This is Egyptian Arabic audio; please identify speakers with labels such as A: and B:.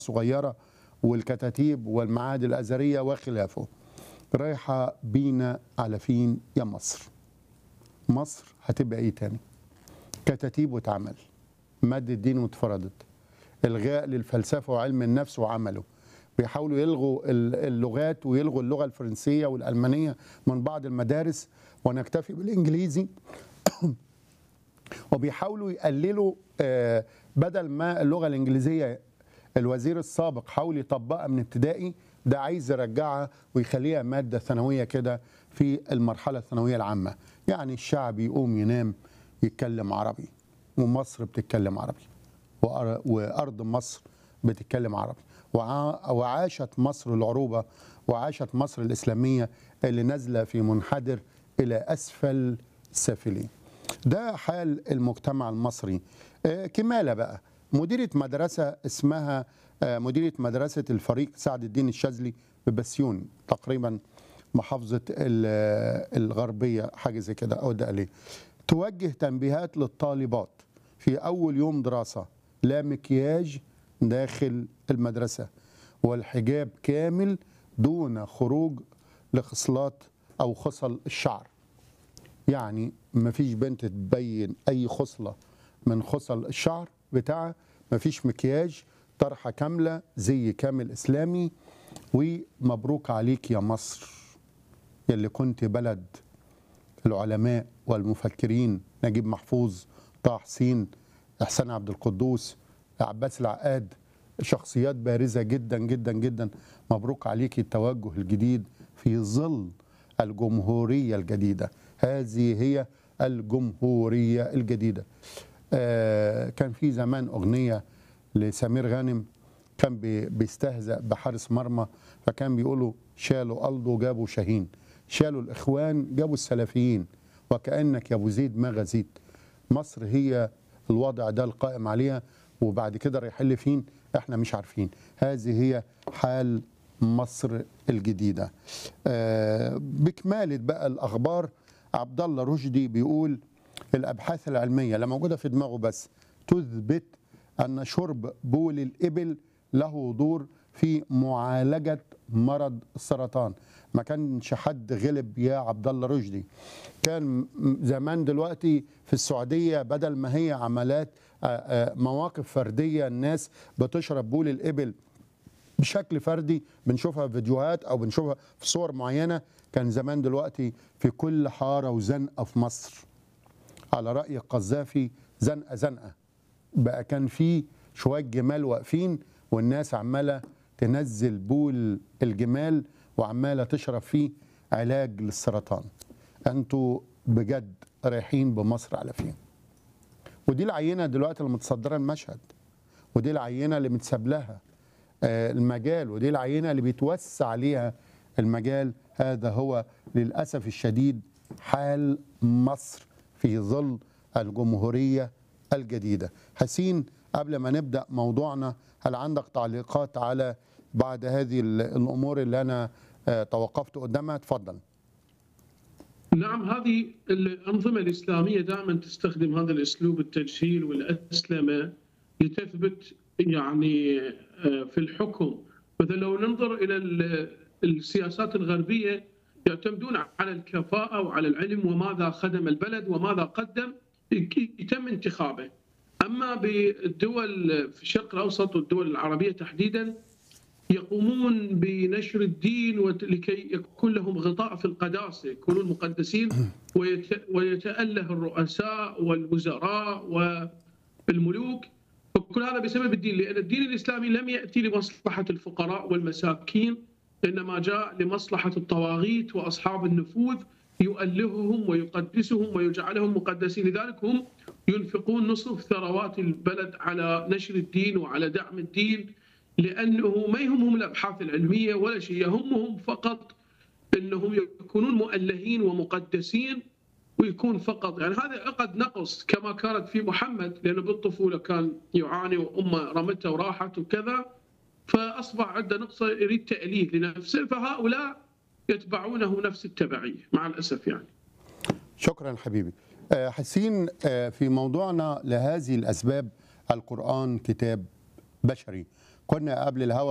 A: الصغيرة والكتاتيب والمعاهد الأزهرية وخلافه رايحة بينا على فين يا مصر مصر هتبقى ايه تاني كتاتيب واتعمل مادة الدين واتفرضت الغاء للفلسفة وعلم النفس وعمله بيحاولوا يلغوا ال- اللغات ويلغوا اللغة الفرنسية والألمانية من بعض المدارس ونكتفي بالإنجليزي وبيحاولوا يقللوا آه، بدل ما اللغه الانجليزيه الوزير السابق حاول يطبقها من ابتدائي ده عايز يرجعها ويخليها ماده ثانويه كده في المرحله الثانويه العامه يعني الشعب يقوم ينام يتكلم عربي ومصر بتتكلم عربي وأر- وارض مصر بتتكلم عربي وع- وعاشت مصر العروبه وعاشت مصر الاسلاميه اللي نازله في منحدر الى اسفل السافلين ده حال المجتمع المصري آه، كمالة بقى مديرة مدرسة اسمها آه، مديرة مدرسة الفريق سعد الدين الشاذلي ببسيون تقريبا محافظة ال- آه، الغربية حاجة زي كده أو ده عليه توجه تنبيهات للطالبات في أول يوم دراسة لا مكياج داخل المدرسة والحجاب كامل دون خروج لخصلات أو خصل الشعر يعني مفيش بنت تبين اي خصله من خصل الشعر بتاعها مفيش مكياج طرحه كامله زي كامل اسلامي ومبروك عليك يا مصر يلي كنت بلد العلماء والمفكرين نجيب محفوظ طه حسين احسان عبد القدوس عباس العقاد شخصيات بارزه جدا جدا جدا مبروك عليك التوجه الجديد في ظل الجمهوريه الجديده هذه هي الجمهوريه الجديده آه كان في زمان اغنيه لسمير غانم كان بي- بيستهزأ بحارس مرمى فكان بيقولوا شالوا ألدو جابوا شاهين شالوا الإخوان جابوا السلفيين وكأنك يا أبو زيد ما غزيت مصر هي الوضع ده القائم عليها وبعد كده هيحل فين احنا مش عارفين هذه هي حال مصر الجديدة آه بكمالة بقى الأخبار عبد الله رشدي بيقول الأبحاث العلمية لا موجودة في دماغه بس تثبت أن شرب بول الإبل له دور في معالجة مرض السرطان ما كانش حد غلب يا عبد الله رشدي كان م- زمان دلوقتي في السعودية بدل ما هي عملات آه، آه، مواقف فردية الناس بتشرب بول الإبل بشكل فردي بنشوفها في فيديوهات او بنشوفها في صور معينه كان زمان دلوقتي في كل حاره وزنقه في مصر على راي القذافي زنقه زنقه بقى كان في شويه جمال واقفين والناس عماله تنزل بول الجمال وعماله تشرب فيه علاج للسرطان انتوا بجد رايحين بمصر على فين ودي العينه دلوقتي اللي متصدره المشهد ودي العينه اللي متساب لها آه، المجال ودي العينه اللي بيتوسع عليها المجال هذا هو للاسف الشديد حال مصر في ظل الجمهوريه الجديده. حسين قبل ما نبدا موضوعنا هل عندك تعليقات على بعد هذه ال- الامور اللي انا آه، توقفت قدامها؟ اتفضل.
B: نعم هذه الأنظمة الإسلامية دائما تستخدم هذا الأسلوب التجهيل والأسلمة لتثبت يعني آه، في الحكم مثلا لو ننظر إلى ال- السياسات الغربية يعتمدون على الكفاءة وعلى العلم وماذا خدم البلد وماذا قدم يتم انتخابه أما بالدول في الشرق الأوسط والدول العربية تحديدا يقومون بنشر الدين وت- لكي يكون لهم غطاء في القداسه، يكونون مقدسين ويت- ويتاله الرؤساء والوزراء والملوك وكل هذا بسبب الدين لان الدين الاسلامي لم ياتي لمصلحه الفقراء والمساكين انما جاء لمصلحه الطواغيت واصحاب النفوذ يؤلههم ويقدسهم ويجعلهم مقدسين لذلك هم ينفقون نصف ثروات البلد على نشر الدين وعلى دعم الدين لانه ما يهمهم الابحاث العلميه ولا شيء يهمهم فقط انهم يكونون مؤلهين ومقدسين ويكون فقط يعني هذا عقد نقص كما كانت في محمد لانه بالطفوله كان يعاني وامه رمته وراحت وكذا فاصبح عنده نقص يريد تاليه لنفسه فهؤلاء يتبعونه نفس التبعيه مع الاسف يعني.
A: شكرا حبيبي. آه، حسين آه، في موضوعنا لهذه الاسباب القران كتاب بشري كنا قبل الهوا